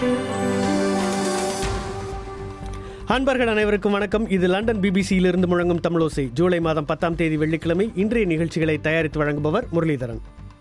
அன்பர்கள் அனைவருக்கும் வணக்கம் இது லண்டன் பிபிசியிலிருந்து முழங்கும் தமிழோசை ஜூலை மாதம் பத்தாம் தேதி வெள்ளிக்கிழமை இன்றைய நிகழ்ச்சிகளை தயாரித்து வழங்குபவர் முரளிதரன்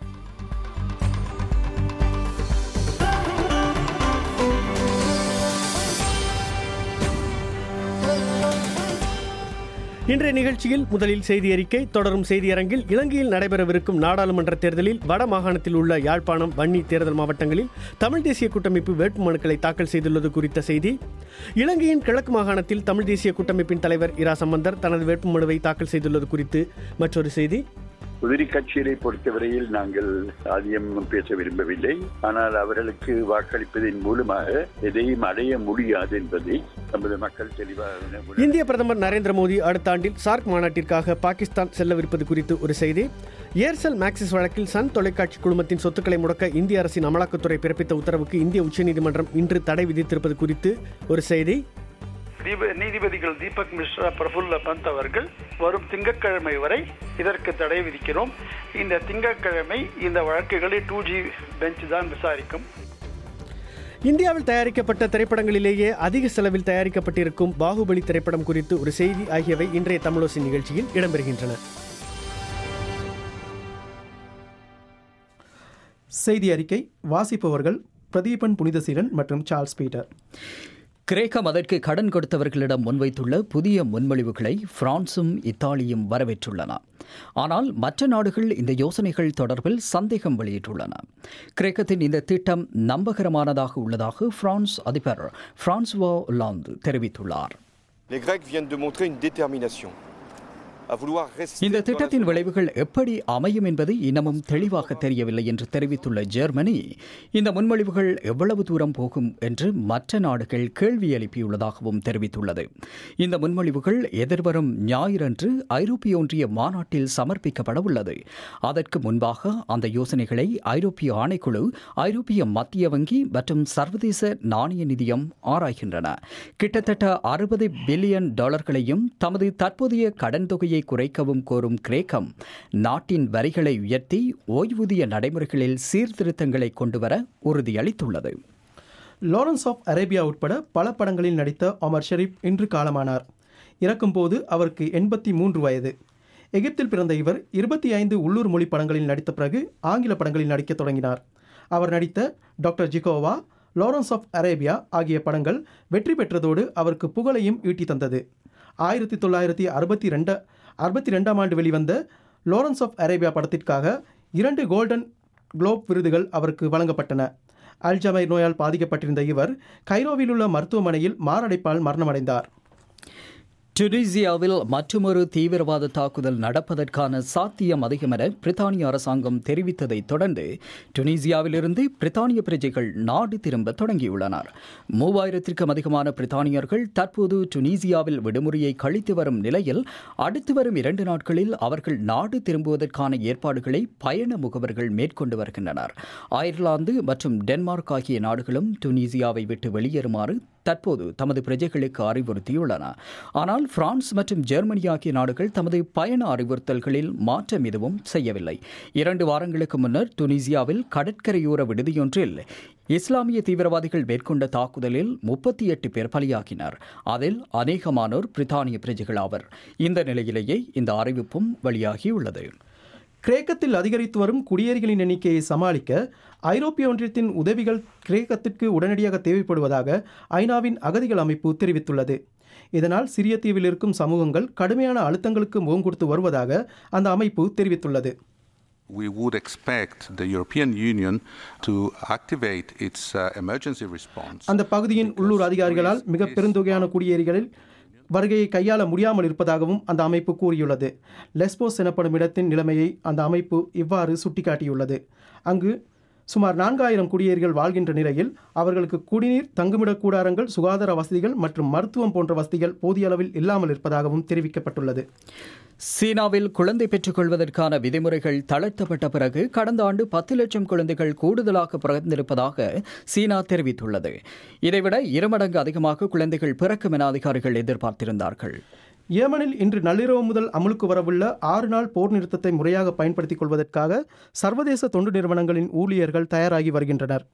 இன்றைய நிகழ்ச்சியில் முதலில் செய்தி அறிக்கை தொடரும் செய்தியரங்கில் இலங்கையில் நடைபெறவிருக்கும் நாடாளுமன்ற தேர்தலில் வட மாகாணத்தில் உள்ள யாழ்ப்பாணம் வன்னி தேர்தல் மாவட்டங்களில் தமிழ் தேசிய கூட்டமைப்பு வேட்புமனுக்களை தாக்கல் செய்துள்ளது குறித்த செய்தி இலங்கையின் கிழக்கு மாகாணத்தில் தமிழ் தேசிய கூட்டமைப்பின் தலைவர் இரா சம்பந்தர் தனது வேட்புமனுவை தாக்கல் செய்துள்ளது குறித்து மற்றொரு செய்தி உதிரி கட்சிகளை பொறுத்தவரையில் நாங்கள் அதிகம் பேச விரும்பவில்லை ஆனால் அவர்களுக்கு வாக்களிப்பதன் மூலமாக எதையும் அடைய முடியாது என்பதை நமது மக்கள் தெளிவாக உணர- இந்திய பிரதமர் நரேந்திர மோடி அடுத்த ஆண்டில் சார்க் மாநாட்டிற்காக பாகிஸ்தான் செல்லவிருப்பது குறித்து ஒரு செய்தி ஏர்செல் மேக்சிஸ் வழக்கில் சன் தொலைக்காட்சி குழுமத்தின் சொத்துக்களை முடக்க இந்திய அரசின் அமலாக்கத்துறை பிறப்பித்த உத்தரவுக்கு இந்திய உச்சநீதிமன்றம் இன்று தடை விதித்திருப்பது குறித்து ஒரு செய்தி தீப நீதிபதிகள் தீபக் மிஸ்ரா பிரபுல்ல பந்த் அவர்கள் வரும் திங்கட்கிழமை வரை இதற்கு தடை விதிக்கிறோம் இந்த திங்கட்கிழமை இந்த வழக்குகளை டூ ஜி பெஞ்ச் தான் விசாரிக்கும் இந்தியாவில் தயாரிக்கப்பட்ட திரைப்படங்களிலேயே அதிக செலவில் தயாரிக்கப்பட்டிருக்கும் பாகுபலி திரைப்படம் குறித்து ஒரு செய்தி ஆகியவை இன்றைய தமிழோசி நிகழ்ச்சியில் இடம்பெறுகின்றன செய்தி அறிக்கை வாசிப்பவர்கள் பிரதீபன் புனிதசீலன் மற்றும் சார்ல்ஸ் பீட்டர் கிரேக்கம் அதற்கு கடன் கொடுத்தவர்களிடம் முன்வைத்துள்ள புதிய முன்மொழிவுகளை பிரான்சும் இத்தாலியும் வரவேற்றுள்ளன ஆனால் மற்ற நாடுகள் இந்த யோசனைகள் தொடர்பில் சந்தேகம் வெளியிட்டுள்ளன கிரேக்கத்தின் இந்த திட்டம் நம்பகரமானதாக உள்ளதாக பிரான்ஸ் அதிபர் பிரான்சுவா ஒலாந்து தெரிவித்துள்ளார் Les Grecs viennent de montrer une détermination à vouloir rester இந்த dans la திட்டத்தின் zone விளைவுகள் எப்படி அமையும் என்பது இன்னமும் தெளிவாக தெரியவில்லை என்று தெரிவித்துள்ள ஜெர்மனி இந்த முன்மொழிவுகள் எவ்வளவு தூரம் போகும் என்று மற்ற நாடுகள் கேள்வி எழுப்பியுள்ளதாகவும் தெரிவித்துள்ளது இந்த முன்மொழிவுகள் எதிர்வரும் ஞாயிறன்று ஐரோப்பிய ஒன்றிய மாநாட்டில் சமர்ப்பிக்கப்பட உள்ளது அதற்கு முன்பாக அந்த யோசனைகளை ஐரோப்பிய ஆணைக்குழு ஐரோப்பிய மத்திய வங்கி மற்றும் சர்வதேச நாணய நிதியம் ஆராய்கின்றன கிட்டத்தட்ட அறுபது பில்லியன் டாலர்களையும் தமது தற்போதைய கடன் தொகையை குறைக்கவும் கோரும் கிரேக்கம் நாட்டின் வரிகளை உயர்த்தி ஓய்வூதிய நடைமுறைகளில் சீர்திருத்தங்களை கொண்டுவர உறுதியளித்துள்ளது லாரன்ஸ் ஆஃப் அரேபியா உட்பட பல படங்களில் நடித்த ஒமர் ஷெரீப் இன்று காலமானார் இறக்கும்போது அவருக்கு எண்பத்தி மூன்று வயது எகிப்தில் பிறந்த இவர் இருபத்தி ஐந்து உள்ளூர் மொழி படங்களில் நடித்த பிறகு ஆங்கில படங்களில் நடிக்கத் தொடங்கினார் அவர் நடித்த Doctor Zhivago Lawrence of Arabia ஆகிய படங்கள் வெற்றி பெற்றதோடு அவருக்கு புகழையும் ஈட்டி தந்தது ஆயிரத்தி தொள்ளாயிரத்தி அறுபத்தி ரெண்டு அறுபத்தி ரெண்டாம் ஆண்டு வெளிவந்த லாரன்ஸ் ஆஃப் அரேபியா படத்திற்காக இரண்டு கோல்டன் குளோப் விருதுகள் அவருக்கு வழங்கப்பட்டன அல்ஜமைர் நோயால் பாதிக்கப்பட்டிருந்த இவர் கைரோவில் உள்ள மருத்துவமனையில் மாரடைப்பால் மரணமடைந்தார் டுனிசியாவில் மற்றொரு தீவிரவாத தாக்குதல் நடப்பதற்கான சாத்தியம் அதிகம் என பிரித்தானிய அரசாங்கம் தெரிவித்ததை தொடர்ந்து டுனிசியாவிலிருந்து பிரித்தானிய பிரஜைகள் நாடு திரும்ப தொடங்கியுள்ளனர் மூவாயிரத்திற்கும் அதிகமான பிரித்தானியர்கள் தற்போது டுனிசியாவில் விடுமுறையை கழித்து வரும் நிலையில் அடுத்து வரும் இரண்டு நாட்களில் அவர்கள் நாடு திரும்புவதற்கான ஏற்பாடுகளை பயண முகவர்கள் மேற்கொண்டு வருகின்றனர் அயர்லாந்து மற்றும் டென்மார்க் ஆகிய நாடுகளும் டுனிசியாவை விட்டு வெளியேறுமாறு தற்போது தமது பிரஜைகளுக்கு அறிவுறுத்தியுள்ளன ஆனால் பிரான்ஸ் மற்றும் ஜெர்மனி ஆகிய நாடுகள் தமது பயண அறிவுறுத்தல்களில் மாற்றம் எதுவும் செய்யவில்லை இரண்டு வாரங்களுக்கு முன்னர் துனிசியாவில் கடற்கரையோர விடுதியொன்றில் இஸ்லாமிய தீவிரவாதிகள் மேற்கொண்ட தாக்குதலில் முப்பத்தி எட்டு பேர் பலியாகினர் அதில் அநேகமானோர் பிரித்தானிய பிரஜைகள் ஆவர் இந்த நிலையிலேயே இந்த அறிவிப்பும் வெளியாகியுள்ளது கிரேக்கத்தில் அதிகரித்து வரும் குடியேறிகளின் எண்ணிக்கையை சமாளிக்க ஐரோப்பிய ஒன்றியத்தின் உதவிகள் கிரேக்கத்திற்கு உடனடியாக தேவைப்படுவதாக ஐநாவின் அகதிகள் அமைப்பு தெரிவித்துள்ளது இதனால் சிறிய தீவில் இருக்கும் சமூகங்கள் கடுமையான அழுத்தங்களுக்கு முகம் கொடுத்து வருவதாக அந்த அமைப்பு தெரிவித்துள்ளது We would expect the European Union to activate its uh, emergency response. அந்த பகுதியின் உள்ளூர் அதிகாரிகளால் மிக பெருந்தொகையான குடியேறிகளில் வருகையை கையாள முடியாமல் இருப்பதாகவும் அந்த அமைப்பு கூறியுள்ளது லெஸ்போஸ் எனப்படும் இடத்தின் நிலைமையை அந்த அமைப்பு இவ்வாறு சுட்டிக்காட்டியுள்ளது அங்கு சுமார் நான்காயிரம் குடியேறிகள் வாழ்கின்ற நிலையில் அவர்களுக்கு குடிநீர் தங்குமிட கூடாரங்கள் சுகாதார வசதிகள் மற்றும் மருத்துவம் போன்ற வசதிகள் போதிய அளவில் இல்லாமல் இருப்பதாகவும் தெரிவிக்கப்பட்டுள்ளது சீனாவில் குழந்தை பெற்றுக்கொள்வதற்கான விதிமுறைகள் தளர்த்தப்பட்ட பிறகு கடந்த ஆண்டு பத்து லட்சம் குழந்தைகள் கூடுதலாக பிறந்திருப்பதாக சீனா தெரிவித்துள்ளது இதைவிட இருமடங்கு அதிகமாக குழந்தைகள் பிறக்கும் என அதிகாரிகள் எதிர்பார்த்திருந்தார்கள் ஏமனில் இன்று நள்ளிரவு முதல் அமலுக்கு வரவுள்ள ஆறு நாள் போர் நிறுத்தத்தை முறையாக பயன்படுத்திக் கொள்வதற்காக சர்வதேச தொண்டு நிறுவனங்களின் ஊழியர்கள் தயாராகி வருகின்றனர்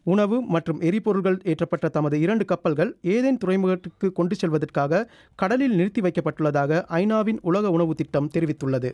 உணவு மற்றும் எரிபொருள்கள் ஏற்றப்பட்ட தமது இரண்டு கப்பல்கள் ஏதேன் துறைமுகத்துக்கு கொண்டு செல்வதற்காக கடலில் நிறுத்தி வைக்கப்பட்டுள்ளதாக ஐநாவின் உலக உணவு திட்டம் தெரிவித்துள்ளது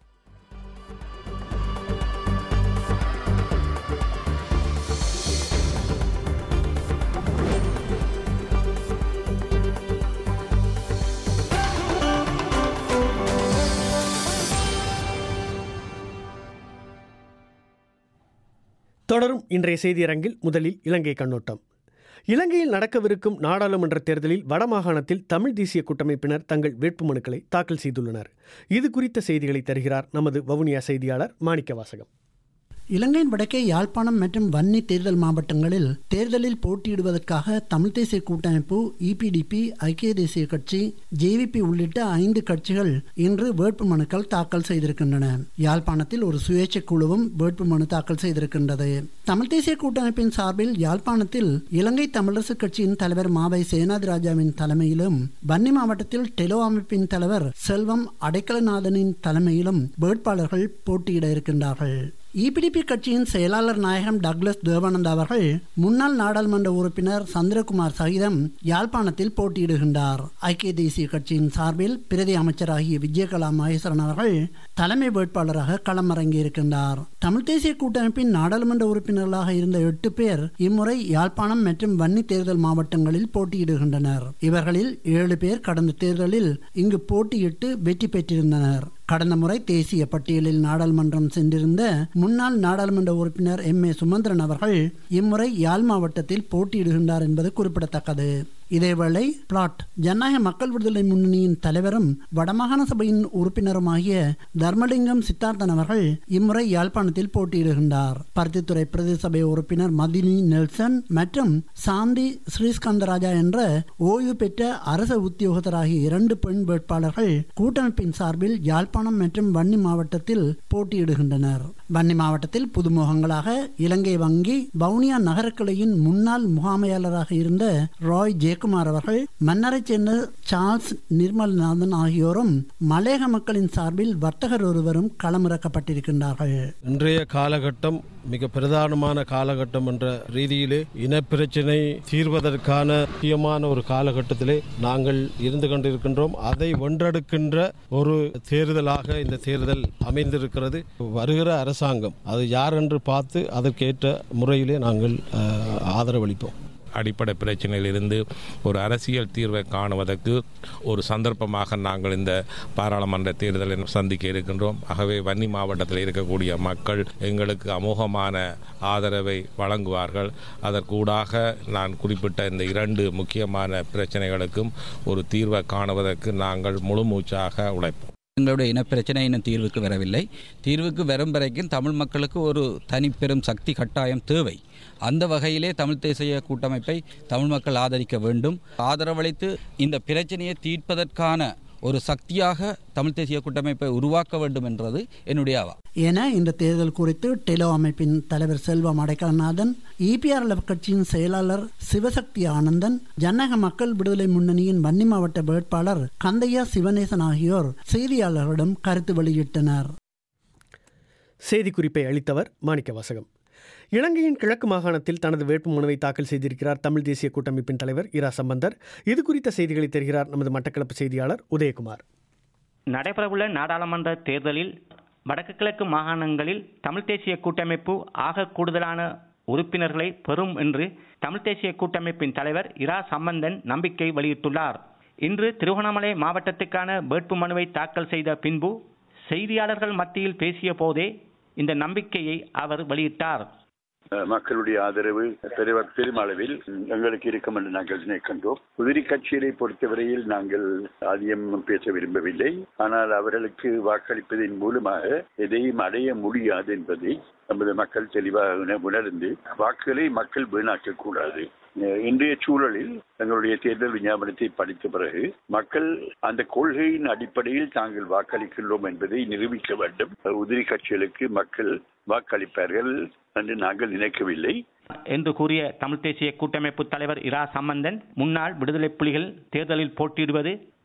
தொடரும் இன்றைய செய்தியரங்கில் முதலில் இலங்கை கண்ணோட்டம் இலங்கையில் நடக்கவிருக்கும் நாடாளுமன்ற தேர்தலில் வடமாகாணத்தில் தமிழ் தேசிய கூட்டமைப்பினர் தங்கள் வேட்புமனுக்களை தாக்கல் செய்துள்ளனர் இது குறித்த செய்திகளை தருகிறார் நமது வவுனியா செய்தியாளர் மாணிக்க வாசகம் இலங்கையின் வடக்கே யாழ்ப்பாணம் மற்றும் வன்னி தேர்தல் மாவட்டங்களில் தேர்தலில் போட்டியிடுவதற்காக தமிழ் தேசிய கூட்டமைப்பு இபிடிபி ஐக்கிய தேசிய கட்சி ஜேவிபி உள்ளிட்ட ஐந்து கட்சிகள் இன்று வேட்புமனுக்கள் தாக்கல் செய்திருக்கின்றன யாழ்ப்பாணத்தில் ஒரு சுயேட்சை குழுவும் வேட்புமனு தாக்கல் செய்திருக்கின்றது தமிழ் தேசிய கூட்டமைப்பின் சார்பில் யாழ்ப்பாணத்தில் இலங்கை தமிழரசு கட்சியின் தலைவர் மாவை சேனாதி ராஜாவின் தலைமையிலும் வன்னி மாவட்டத்தில் டெலோ அமைப்பின் தலைவர் செல்வம் அடைக்கலநாதனின் தலைமையிலும் வேட்பாளர்கள் போட்டியிட இருக்கின்றார்கள் இபிடிபி கட்சியின் செயலாளர் நாயகம் டக்ளஸ் தேவானந்த் அவர்கள் முன்னாள் நாடாளுமன்ற உறுப்பினர் சந்திரகுமார் சகிதம் யாழ்ப்பாணத்தில் போட்டியிடுகின்றார் ஐக்கிய தேசிய கட்சியின் சார்பில் பிரதி அமைச்சராகிய விஜயகலா மகேஸ்வரன் அவர்கள் தலைமை வேட்பாளராக களமிறங்கியிருக்கின்றார் தமிழ் தேசிய கூட்டமைப்பின் நாடாளுமன்ற உறுப்பினர்களாக இருந்த எட்டு பேர் இம்முறை யாழ்ப்பாணம் மற்றும் வன்னி தேர்தல் மாவட்டங்களில் போட்டியிடுகின்றனர் இவர்களில் ஏழு பேர் கடந்த தேர்தலில் இங்கு போட்டியிட்டு வெற்றி பெற்றிருந்தனர் கடந்த முறை தேசிய பட்டியலில் நாடாளுமன்றம் சென்றிருந்த முன்னாள் நாடாளுமன்ற உறுப்பினர் எம் ஏ சுமந்திரன் அவர்கள் இம்முறை யாழ் மாவட்டத்தில் போட்டியிடுகின்றார் என்பது குறிப்பிடத்தக்கது இதேவேளை பிளாட் ஜனநாயக மக்கள் விடுதலை முன்னணியின் தலைவரும் வடமாகாண சபையின் உறுப்பினருமாகிய தர்மலிங்கம் சித்தார்த்தன் அவர்கள் இம்முறை யாழ்ப்பாணத்தில் போட்டியிடுகின்றார் பருத்தித்துறை பிரதேச சபை உறுப்பினர் மதினி நெல்சன் மற்றும் சாந்தி ஸ்ரீஸ்கந்தராஜா என்ற ஓய்வு பெற்ற அரச உத்தியோகத்தராகிய இரண்டு பெண் வேட்பாளர்கள் கூட்டமைப்பின் சார்பில் யாழ்ப்பாணம் மற்றும் வன்னி மாவட்டத்தில் போட்டியிடுகின்றனர் வன்னி மாவட்டத்தில் புதுமுகங்களாக இலங்கை வங்கி வவுனியா நகரக்கிளையின் முன்னாள் முகாமையாளராக இருந்த ராய் ஜெயக்குமார் அவர்கள் மன்னரைச் சேர்ந்த சார்ல்ஸ் நிர்மல்நாதன் ஆகியோரும் மலையக மக்களின் சார்பில் வர்த்தகர் ஒருவரும் களமிறக்கப்பட்டிருக்கின்றார்கள் இன்றைய காலகட்டம் மிக பிரதானமான காலகட்டம் என்ற ரீதியிலே இனப்பிரச்சினை தீர்வதற்கான முக்கியமான ஒரு காலகட்டத்திலே நாங்கள் இருந்து கொண்டிருக்கின்றோம் அதை வென்றெடுக்கின்ற ஒரு தேர்தலாக இந்த தேர்தல் அமைந்திருக்கிறது வருகிற அரசாங்கம் அது யார் என்று பார்த்து அதற்கேற்ற முறையிலே நாங்கள் அஹ், ஆதரவளிப்போம் அடிப்படை பிரச்சனையிலிருந்து ஒரு அரசியல் தீர்வை காணுவதற்கு ஒரு சந்தர்ப்பமாக நாங்கள் இந்த பாராளுமன்ற தேர்தலை சந்திக்க இருக்கின்றோம் ஆகவே வன்னி மாவட்டத்தில் இருக்கக்கூடிய மக்கள் எங்களுக்கு அமோகமான ஆதரவை வழங்குவார்கள் அதற்கூடாக நான் குறிப்பிட்ட இந்த இரண்டு முக்கியமான பிரச்சனைகளுக்கும் ஒரு தீர்வை காணுவதற்கு நாங்கள் முழு மூச்சாக உழைப்போம் எங்களுடைய இனப்பிரச்சனை இன்னும் தீர்வுக்கு வரவில்லை தீர்வுக்கு வரும் வரைக்கும் தமிழ் மக்களுக்கு ஒரு தனிப்பெரும் சக்தி கட்டாயம் தேவை அந்த வகையிலே தமிழ் தேசிய கூட்டமைப்பை தமிழ் மக்கள் ஆதரிக்க வேண்டும் ஆதரவளித்து இந்த பிரச்சனையை தீர்ப்பதற்கான ஒரு சக்தியாக தமிழ் தேசிய கூட்டமைப்பை உருவாக்க வேண்டும் என்றது என்னுடைய அவா என இந்த தேர்தல் குறித்து டெலோ அமைப்பின் தலைவர் செல்வம் அடைக்கலநாதன் இபிஆர்எல் கட்சியின் செயலாளர் சிவசக்தி ஆனந்தன் ஜனநாயக மக்கள் விடுதலை முன்னணியின் வன்னி மாவட்ட வேட்பாளர் கந்தையா சிவநேசன் ஆகியோர் செய்தியாளர்களிடம் கருத்து வெளியிட்டனர் செய்திக்குறிப்பை அளித்தவர் மாணிக்க வாசகம் இலங்கையின் கிழக்கு மாகாணத்தில் தனது வேட்புமனுவை தாக்கல் செய்திருக்கிறார் தமிழ் தேசிய கூட்டமைப்பின் தலைவர் இரா சம்பந்தர் இது குறித்த செய்திகளை தருகிறார் நமது மட்டக்களப்பு செய்தியாளர் உதயகுமார் நடைபெறவுள்ள நாடாளுமன்ற தேர்தலில் வடக்கு கிழக்கு மாகாணங்களில் தமிழ் தேசிய கூட்டமைப்பு ஆக கூடுதலான உறுப்பினர்களை பெறும் என்று தமிழ் தேசிய கூட்டமைப்பின் தலைவர் இரா சம்பந்தன் நம்பிக்கை வெளியிட்டுள்ளார் இன்று திருவண்ணாமலை மாவட்டத்துக்கான வேட்புமனுவை தாக்கல் செய்த பின்பு செய்தியாளர்கள் மத்தியில் பேசிய போதே இந்த நம்பிக்கையை அவர் வெளியிட்டார் அஹ், மக்களுடைய ஆதரவு பெரு பெருமளவில் எங்களுக்கு இருக்கும் என்று நாங்கள் நினைக்கின்றோம் உதிரி கட்சியை பொறுத்தவரையில் நாங்கள் அதிகம் பேச விரும்பவில்லை ஆனால் அவர்களுக்கு வாக்களிப்பதன் மூலமாக எதையும் அடைய முடியாது என்பதை நமது மக்கள் தெளிவாக உண- உணர்ந்து வாக்குகளை மக்கள் வீணாக்க கூடாது அஹ், இன்றைய சூழலில் எங்களுடைய தேர்தல் விஞ்ஞாபனத்தை படித்த பிறகு மக்கள் அந்த கொள்கையின் அடிப்படையில் தாங்கள் வாக்களிக்கின்றோம் என்பதை நிரூபிக்க வேண்டும் உதிரி கட்சிகளுக்கு மக்கள் வாக்களிப்பார்கள் என்று நாங்கள் நினைக்கவில்லை என்று கூறிய தமிழ் தேசிய கூட்டமைப்பு தலைவர் இரா சம்பந்தன் முன்னாள் விடுதலை புலிகள் தேர்தலில் போட்டியிடுவது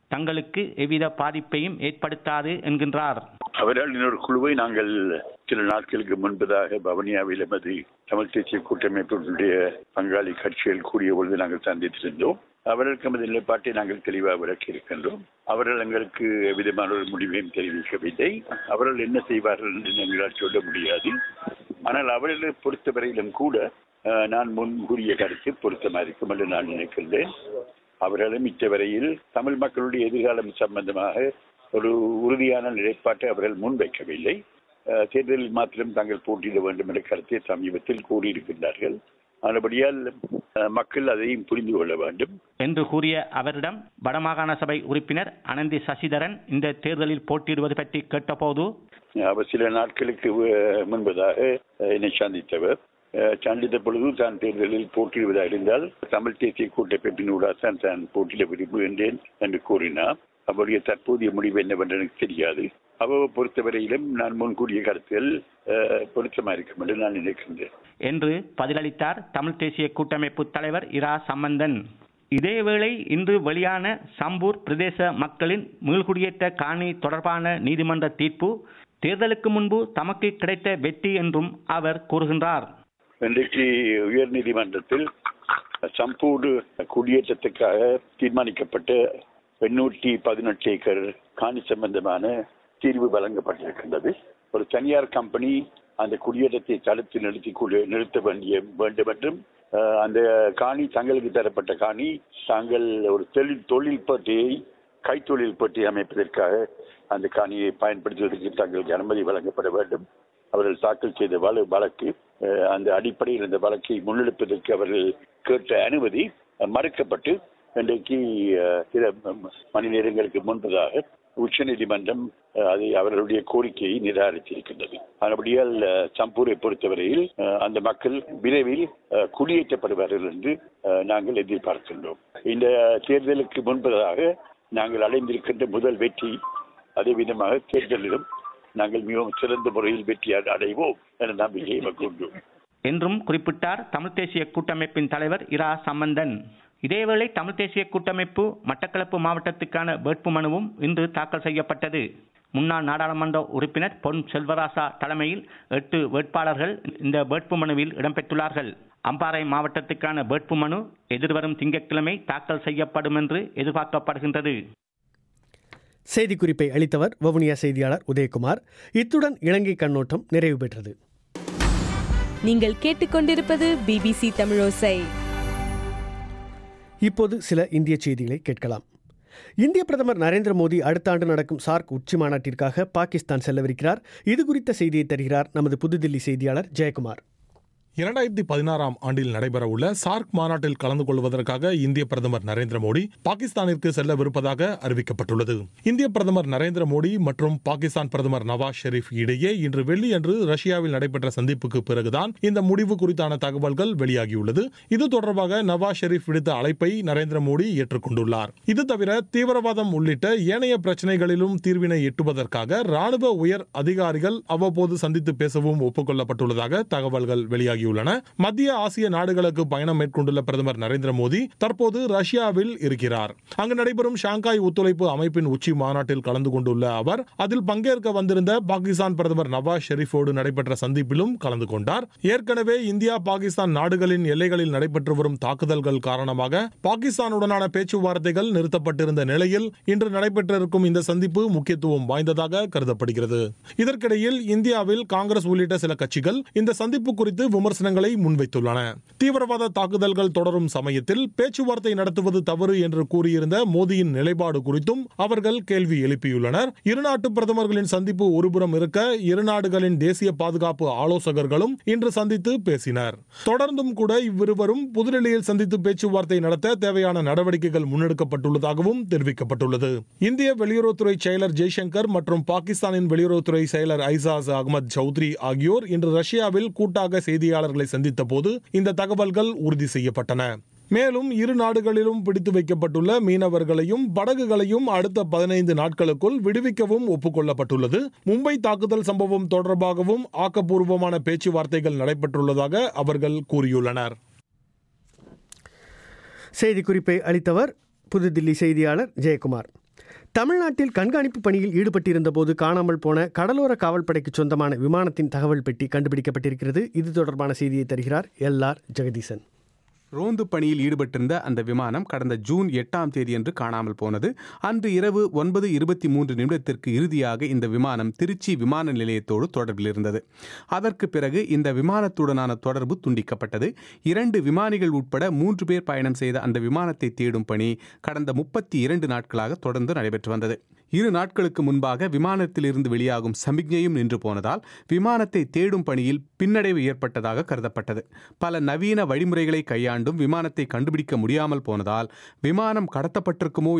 தங்களுக்கு எவ்வித பாதிப்பையும் ஏற்படுத்தாது என்கின்றார் அவரால் இன்னொரு குழுவை நாங்கள் சில நாட்களுக்கு முன்பதாக பவனியாவில் எமது தமிழ் தேசிய கூட்டமைப்பினுடைய பங்காளி கட்சிகள் கூடிய பொழுது நாங்கள் சந்தித்திருந்தோம் அவர்களுக்கு எமது நிலைப்பாட்டை நாங்கள் தெளிவாக விளக்கி இருக்கின்றோம் அவர்கள் எங்களுக்கு விதமான ஒரு முடிவையும் தெரிவிக்கவில்லை அவர்கள் என்ன செய்வார்கள் என்று எங்களால் சொல்ல முடியாது ஆனால் அவர்களை பொறுத்தவரையிலும் கூட அஹ், நான் முன் கூறிய கருத்து பொருத்தமாக இருக்கும் என்று நான் நினைக்கின்றேன் அவர்களும் இத்தவரையில் தமிழ் மக்களுடைய எதிர்காலம் சம்பந்தமாக ஒரு உறுதியான நிலைப்பாட்டை அவர்கள் முன்வைக்கவில்லை அஹ், தேர்தலில் மாத்திரம் தாங்கள் போட்டியிட வேண்டும் என்ற கருத்தை சமீபத்தில் கூறியிருக்கின்றார்கள் ஆனபடியால் அஹ், மக்கள் அதையும் புரிந்து கொள்ள வேண்டும் என்று கூறிய அவரிடம் வடமாகாண சபை உறுப்பினர் அனந்தி சசிதரன் இந்த தேர்தலில் போட்டியிடுவது பற்றி கேட்டபோது அவர் சில நாட்களுக்கு அஹ், முன்பதாக அஹ், என்னை சந்தித்தவர் அஹ், சந்தித்த பொழுது தான் தேர்தலில் போட்டியிடுவதாக இருந்தால் தமிழ் தேசிய கூட்டமைப்பினூடாக தான் தான் போட்டியிட விரும்புகின்றேன் என்று கூறினார் அவருடைய தற்போதைய முடிவு என்னவென்று எனக்கு தெரியாது அவரை பொறுத்தவரையிலும் நான் முன்கூறிய கருத்துகள் அஹ், பொருத்தமா இருக்கும் என்று நான் நினைக்கின்றேன் என்று பதிலளித்தார் தமிழ் தேசிய கூட்டமைப்பு தலைவர் இரா சம்பந்தன் இதேவேளை இன்று வெளியான சம்பூர் பிரதேச மக்களின் மீள்குடியேற்ற காணி தொடர்பான நீதிமன்ற தீர்ப்பு தேர்தலுக்கு முன்பு தமக்கு கிடைத்த வெற்றி என்றும் அவர் கூறுகின்றார் இன்றைக்கு உயர் நீதிமன்றத்தில் சம்பூடு குடியேற்றத்துக்காக தீர்மானிக்கப்பட்ட எண்ணூற்றி பதினெட்டு ஏக்கர் காணி சம்பந்தமான தீர்வு வழங்கப்பட்டிருக்கின்றது ஒரு தனியார் கம்பெனி அந்த குடியேற்றத்தை தடுத்து நிறுத்தி கொடு- நிறுத்த வேண்டிய வேண்டும் என்றும் அஹ், அந்த காணி தங்களுக்கு தரப்பட்ட காணி தாங்கள் ஒரு தொழில் தொழில் பட்டியை கைத்தொழில் பட்டி அமைப்பதற்காக அந்த காணியை பயன்படுத்துவதற்கு தங்களுக்கு அனுமதி வழங்கப்பட வேண்டும் அவர்கள் தாக்கல் செய்த வழ வழக்கு அஹ், அந்த அடிப்படையில் இந்த வழக்கை முன்னெடுப்பதற்கு அவர்கள் கேட்ட அனுமதி அஹ், மறுக்கப்பட்டு இன்றைக்கு அஹ், சில ம- மணி நேரங்களுக்கு முன்பதாக உச்சநீதிமன்றம் அஹ், அதை அவர்களுடைய கோரிக்கையை நிராகரித்திருக்கின்றது அதுபடியால் அஹ், சம்பூரை பொறுத்தவரையில் அஹ், அந்த மக்கள் விரைவில் அஹ், குடியேற்றப்படுவார்கள் என்று அஹ், நாங்கள் எதிர்பார்க்கின்றோம் இந்த தேர்தலுக்கு முன்பதாக நாங்கள் அடைந்திருக்கின்ற முதல் வெற்றி அதே விதமாக தேர்தலிலும் நாங்கள் மிகவும் சிறந்த முறையில் வெற்றி அடை- அடைவோம் என்ற நம்பிக்கையை எமக்கு உண்டு என்றும் குறிப்பிட்டார் தமிழ் தேசிய கூட்டமைப்பின் தலைவர் இரா சம்பந்தன் இதேவேளை தமிழ் தேசிய கூட்டமைப்பு மட்டக்களப்பு மாவட்டத்துக்கான வேட்புமனுவும் இன்று தாக்கல் செய்யப்பட்டது முன்னாள் நாடாளுமன்ற உறுப்பினர் பொன் செல்வராசா தலைமையில் எட்டு வேட்பாளர்கள் இந்த வேட்புமனுவில் இடம்பெற்றுள்ளார்கள் அம்பாறை மாவட்டத்துக்கான வேட்புமனு எதிர்வரும் திங்கட்கிழமை தாக்கல் செய்யப்படும் என்று எதிர்பார்க்கப்படுகின்றது செய்திக்குறிப்பை அளித்தவர் வவுனியா செய்தியாளர் உதயகுமார் இத்துடன் இலங்கை கண்ணோட்டம் நிறைவு பெற்றது நீங்கள் கேட்டுக்கொண்டிருப்பது பிபிசி தமிழோசை இப்போது சில இந்திய செய்திகளை கேட்கலாம் இந்திய பிரதமர் நரேந்திர மோடி அடுத்த ஆண்டு நடக்கும் சார்க் உச்சி மாநாட்டிற்காக பாகிஸ்தான் செல்லவிருக்கிறார் இது குறித்த செய்தியை தருகிறார் நமது புதுதில்லி செய்தியாளர் ஜெயக்குமார் இரண்டாயிரத்தி பதினாறாம் ஆண்டில் நடைபெறவுள்ள சார்க் மாநாட்டில் கலந்து கொள்வதற்காக இந்திய பிரதமர் நரேந்திர மோடி பாகிஸ்தானிற்கு செல்லவிருப்பதாக அறிவிக்கப்பட்டுள்ளது இந்திய பிரதமர் நரேந்திர மோடி மற்றும் பாகிஸ்தான் பிரதமர் நவாஸ் ஷெரீப் இடையே இன்று வெள்ளியன்று ரஷ்யாவில் நடைபெற்ற சந்திப்புக்கு பிறகுதான் இந்த முடிவு குறித்தான தகவல்கள் வெளியாகியுள்ளது இது தொடர்பாக நவாஸ் ஷெரீப் விடுத்த அழைப்பை நரேந்திர மோடி ஏற்றுக்கொண்டுள்ளார் இது தவிர தீவிரவாதம் உள்ளிட்ட ஏனைய பிரச்சனைகளிலும் தீர்வினை எட்டுவதற்காக ராணுவ உயர் அதிகாரிகள் அவ்வப்போது சந்தித்து பேசவும் ஒப்புக்கொள்ளப்பட்டுள்ளதாக தகவல்கள் வெளியாகியுள்ளன மத்திய ஆசிய நாடுகளுக்கு பயணம் மேற்கொண்டுள்ள பிரதமர் நரேந்திர மோடி தற்போது ரஷ்யாவில் இருக்கிறார் அங்கு நடைபெறும் ஷாங்காய் ஒத்துழைப்பு அமைப்பின் உச்சி மாநாட்டில் கலந்து கொண்டுள்ள அவர் அதில் பங்கேற்க வந்திருந்த பாகிஸ்தான் பிரதமர் நவாஸ் ஷெரீஃபோடு நடைபெற்ற சந்திப்பிலும் கலந்து கொண்டார் ஏற்கனவே இந்தியா பாகிஸ்தான் நாடுகளின் எல்லைகளில் நடைபெற்று வரும் தாக்குதல்கள் காரணமாக பாகிஸ்தானுடனான பேச்சுவார்த்தைகள் நிறுத்தப்பட்டிருந்த நிலையில் இன்று நடைபெற்றிருக்கும் இந்த சந்திப்பு முக்கியத்துவம் வாய்ந்ததாக கருதப்படுகிறது இதற்கிடையில் இந்தியாவில் காங்கிரஸ் உள்ளிட்ட சில கட்சிகள் இந்த சந்திப்பு குறித்து விமர்சனங்களை முன்வைத்துள்ளன தீவிரவாத தாக்குதல்கள் தொடரும் சமயத்தில் பேச்சுவார்த்தை நடத்துவது தவறு என்று கூறியிருந்த மோடியின் நிலைப்பாடு குறித்தும் அவர்கள் கேள்வி எழுப்பியுள்ளனர் இரு நாட்டு பிரதமர்களின் சந்திப்பு ஒருபுறம் இருக்க இரு நாடுகளின் தேசிய பாதுகாப்பு ஆலோசகர்களும் இன்று சந்தித்து பேசினர் தொடர்ந்தும் கூட இவ்விருவரும் புதுடெல்லியில் சந்தித்து பேச்சுவார்த்தை நடத்த தேவையான நடவடிக்கைகள் முன்னெடுக்கப்பட்டுள்ளதாகவும் தெரிவிக்கப்பட்டுள்ளது இந்திய வெளியுறவுத்துறை செயலர் ஜெய்சங்கர் மற்றும் பாகிஸ்தானின் வெளியுறவுத்துறை செயலர் ஐசாஸ் அகமது சௌத்ரி ஆகியோர் இன்று ரஷ்யாவில் கூட்டாக செய்தியாளர்களை சந்தித்த போது இந்த தகவல்கள் உறுதி செய்யப்பட்டன மேலும் இரு நாடுகளிலும் பிடித்து வைக்கப்பட்டுள்ள மீனவர்களையும் படகுகளையும் அடுத்த பதினைந்து நாட்களுக்குள் விடுவிக்கவும் ஒப்புக்கொள்ளப்பட்டுள்ளது மும்பை தாக்குதல் சம்பவம் தொடர்பாகவும் ஆக்கப்பூர்வமான பேச்சுவார்த்தைகள் நடைபெற்றுள்ளதாக அவர்கள் கூறியுள்ளனர் செய்திக்குறிப்பை அளித்தவர் புதுதில்லி செய்தியாளர் ஜெயக்குமார் தமிழ்நாட்டில் கண்காணிப்பு பணியில் ஈடுபட்டிருந்த போது காணாமல் போன கடலோர காவல்படைக்கு சொந்தமான விமானத்தின் தகவல் பெட்டி கண்டுபிடிக்கப்பட்டிருக்கிறது இது தொடர்பான செய்தியை தருகிறார் எல் ஆர் ஜெகதீசன் ரோந்து பணியில் ஈடுபட்டிருந்த அந்த விமானம் கடந்த ஜூன் எட்டாம் தேதியன்று காணாமல் போனது அன்று இரவு ஒன்பது இருபத்தி மூன்று நிமிடத்திற்கு இறுதியாக இந்த விமானம் திருச்சி விமான நிலையத்தோடு தொடர்பில் இருந்தது அதற்கு பிறகு இந்த விமானத்துடனான தொடர்பு துண்டிக்கப்பட்டது இரண்டு விமானிகள் உட்பட மூன்று பேர் பயணம் செய்த அந்த விமானத்தை தேடும் பணி கடந்த முப்பத்தி இரண்டு நாட்களாக தொடர்ந்து நடைபெற்று வந்தது இரு நாட்களுக்கு முன்பாக விமானத்திலிருந்து வெளியாகும் சமிக்ஞையும் நின்று போனதால் விமானத்தை தேடும் பணியில் பின்னடைவு ஏற்பட்டதாக கருதப்பட்டது பல நவீன வழிமுறைகளை கையாண்டும் விமானத்தை கண்டுபிடிக்க முடியாமல் போனதால் விமானம் கடத்தப்பட்டிருக்குமோ